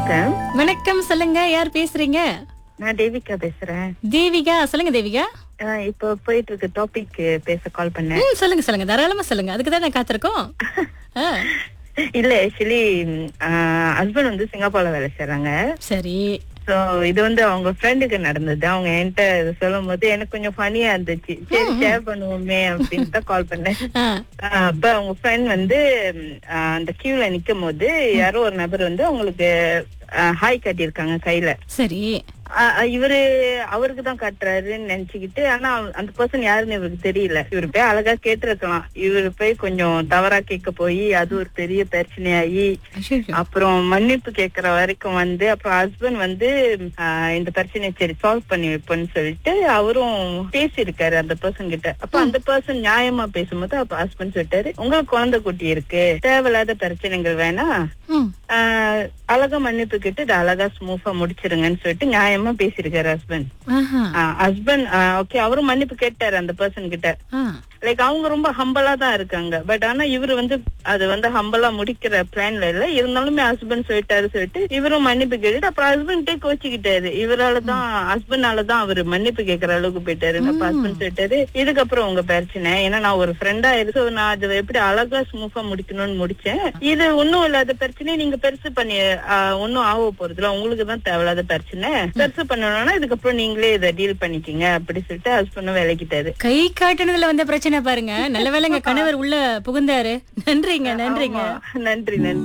வணக்கம் வணக்கம் சொல்லுங்க யார் பேசுறீங்க நான் தேவிகா பேசுறேன் தேவிகா சொல்லுங்க தேவிகா ஆஹ் இப்போ போயிட்டு இருக்க டாபிக் பேச கால் பண்ணேன் ம் சொல்லுங்க சொல்லுங்க தாராளமா சொல்லுங்க அதுக்கு தான் நான் காத்திருக்கோம் ஆ, இல்ல ஆக்சுவலி ஹஸ்பண்ட் வந்து சிங்கப்பூர்ல வேலை செய்யறாங்க சரி சோ இது வந்து அவங்க ஃப்ரெண்டுக்கு நடந்தது அவங்க என்கிட்ட சொல்லும் போது எனக்கு கொஞ்சம் ஃபனியா இருந்துச்சு சரி ஷேர் பண்ணுவோமே அப்படின்னு தான் கால் பண்ணேன் ஆ, ஆஹ் அப்ப அவங்க ஃப்ரெண்ட் வந்து ஆஹ் அந்த கியூல நிக்கும் போது யாரோ ஒரு நபர் வந்து அவங்களுக்கு ஹாய் கட்டியிருக்காங்க கையில சரி ஆஹ் ஆஹ் இவரு அவருக்கு தான் கட்டுறாருன்னு நினைச்சுக்கிட்டு ஆனா அவ- அந்த பர்சன் யாருன்னு இவருக்கு தெரியல இவரு போய் அழகா கேட்டிருக்கலாம் இவரு போய் கொஞ்சம் தவறா கேட்க போய் அது ஒரு பெரிய பிரச்சனையாகி ஐயையோ. அப்புறம் மன்னிப்பு கேட்கற வரைக்கும் வந்து அப்புறம் ஹஸ்பண்ட் வந்து ஆஹ் இந்த பிரச்சனையை சரி சால்வ் பண்ணி வைப்போம்னு சொல்லிட்டு அவரும் பேசியிருக்காரு அந்த பர்சன் கிட்ட அப்ப அந்த பர்சன் நியாயமா பேசும்போது அப்ப ஹஸ்பண்ட் சொல்லிட்டாரு உங்களுக்கு குழந்தை குட்டி இருக்கு தேவையில்லாத பிரச்சனைகள் வேணாம் ம், ஆஹ் அழகா மன்னிப்பு கேட்டு இதை அழகா ஸ்மூஃபா முடிச்சிருங்கன்னு சொல்லிட்டு நியாயமா பேசியிருக்காரு ஹஸ்பண்ட் ஆஹா, ஹஸ்பண்ட் ஓகே அவரும் மன்னிப்பு கேட்டாரு அந்த பர்சன் கிட்ட ஆ, லைக் அவங்க ரொம்ப ஹம்பலா தான் இருக்காங்க பட் ஆனா இவரு வந்து அது வந்து ஹம்பலா முடிக்கிற பிளான்ல இல்ல இருந்தாலுமே ஹஸ்பண்ட் சொல்லிட்டாரு சொல்லிட்டு இவரும் மன்னிப்பு கேட்டுட்டு அப்புறம் ஹஸ்பண்டே கோச்சிக்கிட்டாரு இவரால தான் ஹஸ்பண்டால தான் அவரு மன்னிப்பு கேட்கற அளவுக்கு போயிட்டாரு அப்ப ஹஸ்பண்ட் சொல்லிட்டாரு இதுக்கப்புறம் உங்க பிரச்சனை ஏன்னா நான் ஒரு ஃப்ரெண்டா இருக்கு so நான் அதை எப்படி அழகா ஸ்மூஃபா முடிக்கணும்னு முடிச்சேன் இது ஒண்ணும் இல்லாத பிரச்சனையை நீங்க பெருசு பண்ணி ஆஹ், ஒண்ணும் ஆக போறதுல உங்களுக்கு தான் தேவையில்லாத பிரச்சனை பெருசு பண்ணணும்னா இதுக்கப்புறம் நீங்களே இதை டீல் பண்ணிக்கீங்க அப்படி சொல்லிட்டு ஹஸ்பண்டும் விலகிட்டாரு கை காட்டுனதுல வந்த பிரச்சனை பாருங்க நல்ல வேளைங்க கணவர் உள்ள புகுந்தாரு நன்றிங்க நன்றிங்க ஆமா. நன்றி நன்றி